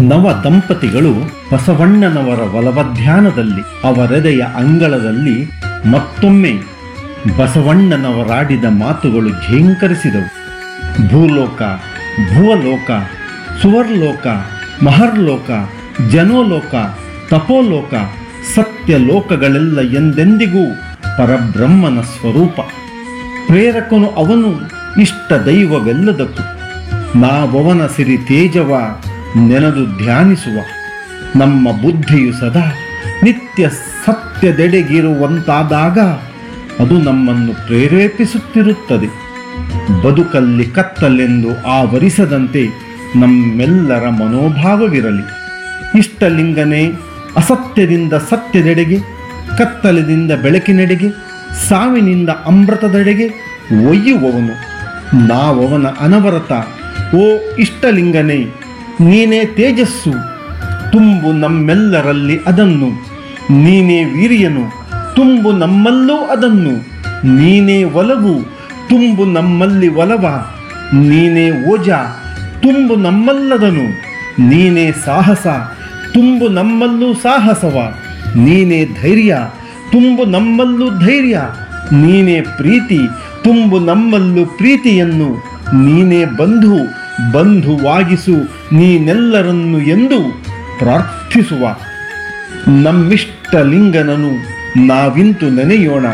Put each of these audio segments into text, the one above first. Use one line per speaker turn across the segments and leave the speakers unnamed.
ನವ ದಂಪತಿಗಳು ಬಸವಣ್ಣನವರ ಒಲವಧ್ಯಾನದಲ್ಲಿ ಅವರೆದೆಯ ಅಂಗಳದಲ್ಲಿ ಮತ್ತೊಮ್ಮೆ ಬಸವಣ್ಣನವರಾಡಿದ ಮಾತುಗಳು ಝೇಂಕರಿಸಿದವು ಭೂಲೋಕ ಭುವಲೋಕ ಸುವರ್ಲೋಕ ಮಹರ್ಲೋಕ ಜನೋಲೋಕ ತಪೋಲೋಕ ಸತ್ಯಲೋಕಗಳೆಲ್ಲ ಎಂದೆಂದಿಗೂ ಪರಬ್ರಹ್ಮನ ಸ್ವರೂಪ ಪ್ರೇರಕನು ಅವನು ಇಷ್ಟ ದೈವವೆಲ್ಲದಕ್ಕೂ ನಾವವನ ಸಿರಿ ತೇಜವ ನೆನೆದು ಧ್ಯಾನಿಸುವ ನಮ್ಮ ಬುದ್ಧಿಯು ಸದಾ ನಿತ್ಯ ಸತ್ಯದೆಡೆಗಿರುವಂತಾದಾಗ ಅದು ನಮ್ಮನ್ನು ಪ್ರೇರೇಪಿಸುತ್ತಿರುತ್ತದೆ ಬದುಕಲ್ಲಿ ಕತ್ತಲೆಂದು ಆವರಿಸದಂತೆ ನಮ್ಮೆಲ್ಲರ ಮನೋಭಾವವಿರಲಿ ಇಷ್ಟಲಿಂಗನೇ ಅಸತ್ಯದಿಂದ ಸತ್ಯದೆಡೆಗೆ ಕತ್ತಲೆಯಿಂದ ಬೆಳಕಿನೆಡೆಗೆ ಸಾವಿನಿಂದ ಅಮೃತದೆಡೆಗೆ ಒಯ್ಯುವವನು ನಾವವನ ಅನವರತ ಓ ಇಷ್ಟಲಿಂಗನೇ ನೀನೇ ತೇಜಸ್ಸು ತುಂಬು ನಮ್ಮೆಲ್ಲರಲ್ಲಿ ಅದನ್ನು ನೀನೇ ವೀರ್ಯನು ತುಂಬು ನಮ್ಮಲ್ಲೂ ಅದನ್ನು ನೀನೇ ಒಲವು ತುಂಬು ನಮ್ಮಲ್ಲಿ ಒಲವ ನೀನೇ ಓಜ ತುಂಬು ನಮ್ಮಲ್ಲದನು ನೀನೇ ಸಾಹಸ ತುಂಬು ನಮ್ಮಲ್ಲೂ ಸಾಹಸವ ನೀನೇ ಧೈರ್ಯ ತುಂಬು ನಮ್ಮಲ್ಲೂ ಧೈರ್ಯ ನೀನೇ ಪ್ರೀತಿ ತುಂಬು ನಮ್ಮಲ್ಲೂ ಪ್ರೀತಿಯನ್ನು ನೀನೇ ಬಂಧು ಬಂಧುವಾಗಿಸು ನೀನೆಲ್ಲರನ್ನು ಎಂದು ಪ್ರಾರ್ಥಿಸುವ ನಮ್ಮಿಷ್ಟ ಲಿಂಗನನು ನಾವಿಂತು ನೆನೆಯೋಣ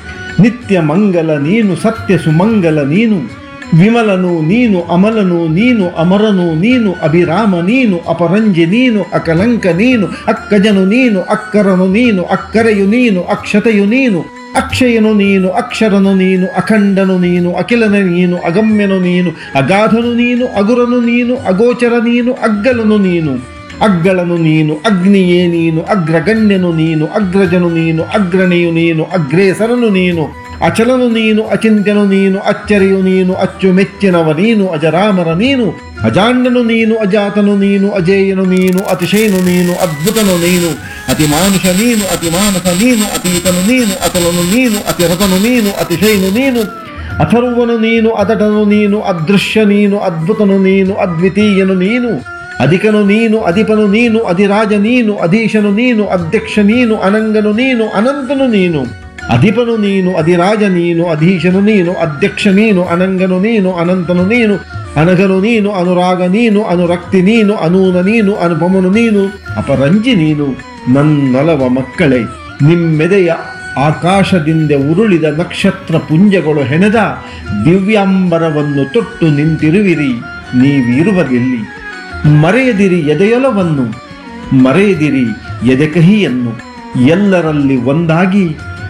ನಿತ್ಯ ಮಂಗಲ ನೀನು ಸತ್ಯ ಸುಮಂಗಲ ನೀನು ವಿಮಲನು ನೀನು ಅಮಲನು ನೀನು ಅಮರನು ನೀನು ಅಭಿರಾಮ ನೀನು ಅಪರಂಜಿ ನೀನು ಅಕಲಂಕ ನೀನು ಅಕ್ಕಜನು ನೀನು ಅಕ್ಕರನು ನೀನು ಅಕ್ಕರೆಯು ನೀನು ಅಕ್ಷತೆಯು ನೀನು ಅಕ್ಷಯನು ನೀನು ಅಕ್ಷರನು ನೀನು ಅಖಂಡನು ನೀನು ಅಖಿಲನ ನೀನು ಅಗಮ್ಯನು ನೀನು ಅಗಾಧನು ನೀನು ಅಗುರನು ನೀನು ಅಗೋಚರ ನೀನು ಅಗ್ಗಲನು ನೀನು ಅಗ್ಗಳನು ನೀನು ಅಗ್ನಿಯೇ ನೀನು ಅಗ್ರಗಣ್ಯನು ನೀನು ಅಗ್ರಜನು ನೀನು ಅಗ್ರಣೆಯು ನೀನು ಅಗ್ರೇಸರನು ನೀನು ಅಚಲನು ನೀನು ಅಚಿಂತ್ಯನು ನೀನು ಅಚ್ಚರಿಯು ನೀನು ಅಚ್ಚುಮೆಚ್ಚಿನವ ನೀನು ಅಜರಾಮರ ನೀನು ಅಜಾಂಡನು ನೀನು ಅಜಾತನು ನೀನು ಅಜೇಯನು ನೀನು ಅತಿಶಯನು ನೀನು ಅದ್ಭುತನು ನೀನು ಅತಿ ಮಾನುಷ ನೀನು ಅತಿ ಮಾನಸ ನೀನು ಅತೀತನು ನೀನು ಅತಲನು ನೀನು ಅತಿರಥನು ನೀನು ಅತಿಶಯನು ನೀನು ಅಥರ್ವನು ನೀನು ಅದಟನು ನೀನು ಅದೃಶ್ಯ ನೀನು ಅದ್ಭುತನು ನೀನು ಅದ್ವಿತೀಯನು ನೀನು ಅಧಿಕನು ನೀನು ಅಧಿಪನು ನೀನು ಅಧಿರಾಜ ನೀನು ಅಧೀಶನು ನೀನು ಅಧ್ಯಕ್ಷ ನೀನು ಅನಂಗನು ನೀನು ಅನಂತನು ನೀನು ಅಧಿಪನು ನೀನು ಅಧಿರಾಜ ನೀನು ಅಧೀಶನು ನೀನು ಅಧ್ಯಕ್ಷ ನೀನು ಅನಂಗನು ನೀನು ಅನಂತನು ನೀನು ಅನಗನು ನೀನು ಅನುರಾಗ ನೀನು ಅನುರಕ್ತಿ ನೀನು ಅನೂನ ನೀನು ಅನುಪಮನು ನೀನು ಅಪರಂಜಿ ನೀನು ನನ್ನೊಲವ ಮಕ್ಕಳೇ ನಿಮ್ಮೆದೆಯ ಆಕಾಶದಿಂದ ಉರುಳಿದ ನಕ್ಷತ್ರ ಪುಂಜಗಳು ಹೆಣೆದ ದಿವ್ಯಾಂಬರವನ್ನು ತೊಟ್ಟು ನಿಂತಿರುವಿರಿ ನೀವಿರುವದೆಲ್ಲಿ ಮರೆಯದಿರಿ ಎದೆಯೊಲವನ್ನು ಮರೆಯದಿರಿ ಎದೆಕಹಿಯನ್ನು ಎಲ್ಲರಲ್ಲಿ ಒಂದಾಗಿ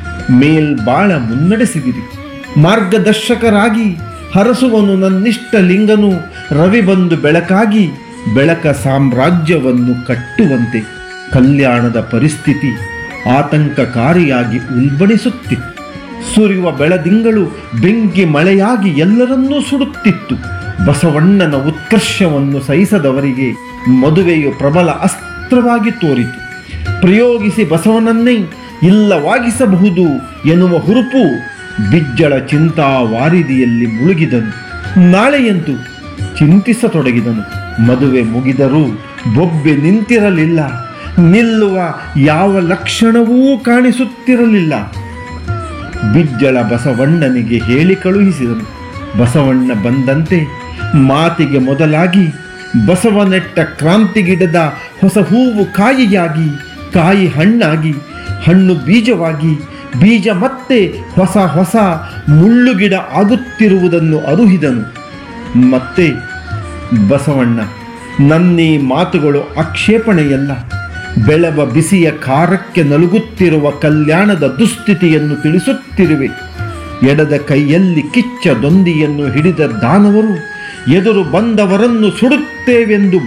ಮೇಲ್ಬಾಳ ಮುನ್ನಡೆಸಿದಿರಿ ಮಾರ್ಗದರ್ಶಕರಾಗಿ ಹರಸುವನು ನನ್ನಿಷ್ಟ ಲಿಂಗನು ರವಿ ಬಂದು ಬೆಳಕಾಗಿ ಬೆಳಕ ಸಾಮ್ರಾಜ್ಯವನ್ನು ಕಟ್ಟುವಂತೆ ಕಲ್ಯಾಣದ ಪರಿಸ್ಥಿತಿ ಆತಂಕಕಾರಿಯಾಗಿ ಉಲ್ಬಣಿಸುತ್ತಿತ್ತು ಸುರಿಯುವ ಬೆಳದಿಂಗಳು ಬೆಂಕಿ ಮಳೆಯಾಗಿ ಎಲ್ಲರನ್ನೂ ಸುಡುತ್ತಿತ್ತು ಬಸವಣ್ಣನ ಉತ್ಕರ್ಷವನ್ನು ಸಹಿಸದವರಿಗೆ ಮದುವೆಯು ಪ್ರಬಲ ಅಸ್ತ್ರವಾಗಿ ತೋರಿತು ಪ್ರಯೋಗಿಸಿ ಬಸವನನ್ನೇ ಇಲ್ಲವಾಗಿಸಬಹುದು ಎನ್ನುವ ಹುರುಪು ಬಿಜ್ಜಳ ಚಿಂತಾ ವಾರಿದಿಯಲ್ಲಿ ಮುಳುಗಿದನು ನಾಳೆಯಂತೂ ಚಿಂತಿಸತೊಡಗಿದನು ಮದುವೆ ಮುಗಿದರೂ ಬೊಬ್ಬೆ ನಿಂತಿರಲಿಲ್ಲ ನಿಲ್ಲುವ ಯಾವ ಲಕ್ಷಣವೂ ಕಾಣಿಸುತ್ತಿರಲಿಲ್ಲ ಬಿಜ್ಜಳ ಬಸವಣ್ಣನಿಗೆ ಹೇಳಿ ಕಳುಹಿಸಿದನು ಬಸವಣ್ಣ ಬಂದಂತೆ ಮಾತಿಗೆ ಮೊದಲಾಗಿ ಬಸವ ನೆಟ್ಟ ಕ್ರಾಂತಿಗಿಡದ ಹೊಸ ಹೂವು ಕಾಯಿಯಾಗಿ ಕಾಯಿ ಹಣ್ಣಾಗಿ ಹಣ್ಣು ಬೀಜವಾಗಿ ಬೀಜ ಮತ್ತೆ ಹೊಸ ಹೊಸ ಮುಳ್ಳುಗಿಡ ಆಗುತ್ತಿರುವುದನ್ನು ಅರುಹಿದನು ಮತ್ತೆ ಬಸವಣ್ಣ ನನ್ನೀ ಮಾತುಗಳು ಆಕ್ಷೇಪಣೆಯಲ್ಲ ಬೆಳವ ಬಿಸಿಯ ಖಾರಕ್ಕೆ ನಲುಗುತ್ತಿರುವ ಕಲ್ಯಾಣದ ದುಸ್ಥಿತಿಯನ್ನು ತಿಳಿಸುತ್ತಿರುವೆ ಎಡದ ಕೈಯಲ್ಲಿ ಕಿಚ್ಚ ದೊಂದಿಯನ್ನು ಹಿಡಿದ ದಾನವರು ಎದುರು ಬಂದವರನ್ನು ಸುಡುತ್ತೇವೆಂದು